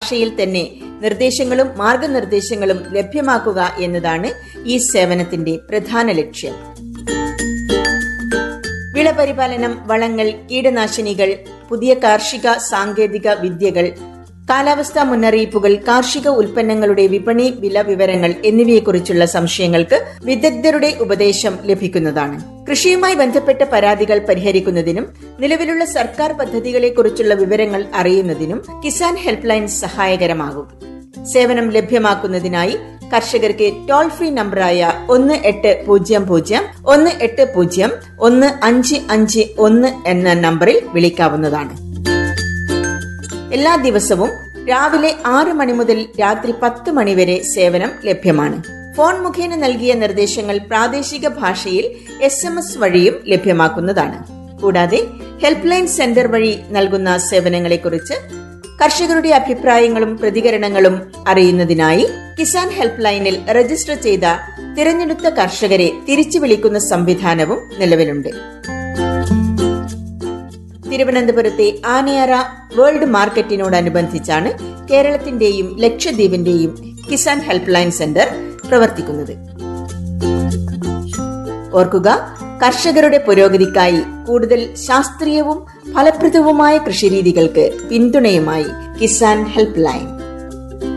ഭാഷയിൽ തന്നെ നിർദ്ദേശങ്ങളും മാർഗനിർദ്ദേശങ്ങളും ലഭ്യമാക്കുക എന്നതാണ് ഈ സേവനത്തിന്റെ പ്രധാന ലക്ഷ്യം വിളപരിപാലനം വളങ്ങൾ കീടനാശിനികൾ പുതിയ കാർഷിക സാങ്കേതിക വിദ്യകൾ കാലാവസ്ഥാ മുന്നറിയിപ്പുകൾ കാർഷിക ഉൽപ്പന്നങ്ങളുടെ വിപണി വില വിവരങ്ങൾ എന്നിവയെക്കുറിച്ചുള്ള സംശയങ്ങൾക്ക് വിദഗ്ധരുടെ ഉപദേശം ലഭിക്കുന്നതാണ് കൃഷിയുമായി ബന്ധപ്പെട്ട പരാതികൾ പരിഹരിക്കുന്നതിനും നിലവിലുള്ള സർക്കാർ പദ്ധതികളെക്കുറിച്ചുള്ള വിവരങ്ങൾ അറിയുന്നതിനും കിസാൻ ഹെൽപ്പ് ലൈൻ സഹായകരമാകും സേവനം ലഭ്യമാക്കുന്നതിനായി കർഷകർക്ക് ടോൾ ഫ്രീ നമ്പറായ ഒന്ന് എട്ട് പൂജ്യം പൂജ്യം ഒന്ന് എട്ട് പൂജ്യം ഒന്ന് അഞ്ച് അഞ്ച് ഒന്ന് എന്ന നമ്പറിൽ വിളിക്കാവുന്നതാണ് എല്ലാ ദിവസവും രാവിലെ ആറ് മണി മുതൽ രാത്രി പത്ത് മണി വരെ സേവനം ലഭ്യമാണ് ഫോൺ മുഖേന നൽകിയ നിർദ്ദേശങ്ങൾ പ്രാദേശിക ഭാഷയിൽ എസ് എം എസ് വഴിയും ലഭ്യമാക്കുന്നതാണ് കൂടാതെ ഹെൽപ്പ് ലൈൻ സെന്റർ വഴി നൽകുന്ന സേവനങ്ങളെക്കുറിച്ച് കർഷകരുടെ അഭിപ്രായങ്ങളും പ്രതികരണങ്ങളും അറിയുന്നതിനായി കിസാൻ ഹെൽപ്പ് ലൈനിൽ രജിസ്റ്റർ ചെയ്ത തിരഞ്ഞെടുത്ത കർഷകരെ തിരിച്ചു വിളിക്കുന്ന സംവിധാനവും നിലവിലുണ്ട് തിരുവനന്തപുരത്തെ ആനയാറ വേൾഡ് മാർക്കറ്റിനോടനുബന്ധിച്ചാണ് കേരളത്തിന്റെയും ലക്ഷദ്വീപിന്റെയും കിസാൻ ഹെൽപ്പ് ലൈൻ സെന്റർ പ്രവർത്തിക്കുന്നത് ഓർക്കുക കർഷകരുടെ പുരോഗതിക്കായി കൂടുതൽ ശാസ്ത്രീയവും ഫലപ്രദവുമായ കൃഷിരീതികൾക്ക് പിന്തുണയുമായി കിസാൻ ഹെൽപ്പ് ലൈൻ